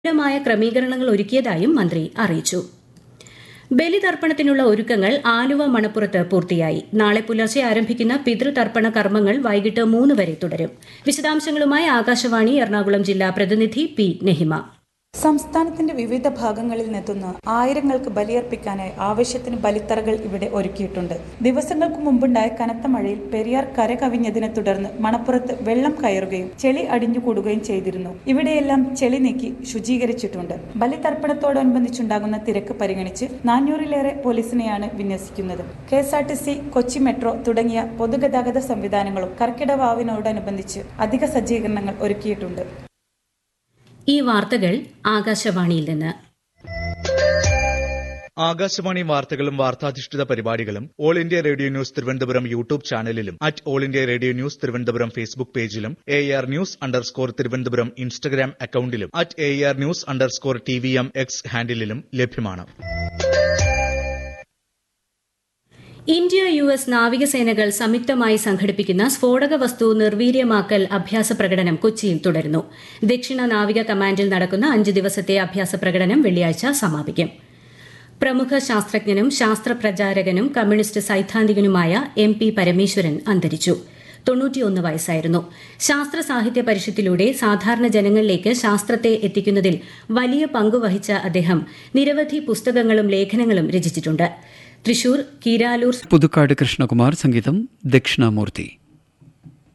വിപുലമായ ക്രമീകരണങ്ങൾ ഒരുക്കിയതായും മന്ത്രി അറിയിച്ചു ബലിതർപ്പണത്തിനുള്ള ഒരുക്കങ്ങൾ ആലുവ മണപ്പുറത്ത് പൂർത്തിയായി നാളെ പുലർച്ചെ ആരംഭിക്കുന്ന പിതൃതർപ്പണ കർമ്മങ്ങൾ വൈകിട്ട് മൂന്ന് വരെ തുടരും വിശദാംശങ്ങളുമായി ആകാശവാണി എറണാകുളം ജില്ലാ പ്രതിനിധി പി നെഹിമ സംസ്ഥാനത്തിന്റെ വിവിധ ഭാഗങ്ങളിൽ നിന്നെത്തുന്ന ആയിരങ്ങൾക്ക് ബലിയർപ്പിക്കാനായി ആവശ്യത്തിന് ബലിത്തറകൾ ഇവിടെ ഒരുക്കിയിട്ടുണ്ട് ദിവസങ്ങൾക്ക് മുമ്പുണ്ടായ കനത്ത മഴയിൽ പെരിയാർ കരകവിഞ്ഞതിനെ തുടർന്ന് മണപ്പുറത്ത് വെള്ളം കയറുകയും ചെളി അടിഞ്ഞുകൂടുകയും ചെയ്തിരുന്നു ഇവിടെയെല്ലാം ചെളി നീക്കി ശുചീകരിച്ചിട്ടുണ്ട് ബലിതർപ്പണത്തോടനുബന്ധിച്ചുണ്ടാകുന്ന തിരക്ക് പരിഗണിച്ച് നാനൂറിലേറെ പോലീസിനെയാണ് വിന്യസിക്കുന്നത് K S R T C Kochi metro തുടങ്ങിയ പൊതുഗതാഗത സംവിധാനങ്ങളും കർക്കിടവാവിനോടനുബന്ധിച്ച് അധിക സജ്ജീകരണങ്ങൾ ഒരുക്കിയിട്ടുണ്ട് ഈ വാർത്തകൾ ആകാശവാണിയിൽ നിന്ന് ആകാശവാണി വാർത്തകളും വാർത്താധിഷ്ഠിത പരിപാടികളും All India Radio news Thiruvananthapuram YouTube ചാനലിലും at All India Radio news Thiruvananthapuram Facebook പേജിലും A R news underscore Thiruvananthapuram Instagram അക്കൌണ്ടിലും at A R news underscore T V M X ഹാൻഡിലും ലഭ്യമാണ് ഇന്ത്യ യു എസ് നാവികസേനകൾ സംയുക്തമായി സംഘടിപ്പിക്കുന്ന സ്ഫോടക വസ്തു നിർവീര്യമാക്കൽ അഭ്യാസ പ്രകടനം കൊച്ചിയിൽ തുടരുന്നു ദക്ഷിണ നാവിക കമാൻഡിൽ നടക്കുന്ന അഞ്ച് ദിവസത്തെ അഭ്യാസ പ്രകടനം വെള്ളിയാഴ്ച സമാപിക്കും പ്രമുഖ ശാസ്ത്രജ്ഞനും ശാസ്ത്ര പ്രചാരകനും കമ്മ്യൂണിസ്റ്റ് സൈദ്ധാന്തികനുമായ എം പി പരമേശ്വരൻ അന്തരിച്ചു തൊണ്ണൂറ്റിയൊന്ന് വയസ്സായിരുന്നു ശാസ്ത്ര സാഹിത്യ പരിഷത്തിലൂടെ സാധാരണ ജനങ്ങളിലേക്ക് ശാസ്ത്രത്തെ എത്തിക്കുന്നതിൽ വലിയ പങ്കുവഹിച്ച അദ്ദേഹം നിരവധി പുസ്തകങ്ങളും ലേഖനങ്ങളും രചിച്ചിട്ടുണ്ട് തൃശൂർ കീരാലൂർ പുതുക്കാട് കൃഷ്ണകുമാർ സംഗീതം ദക്ഷിണാമൂർത്തി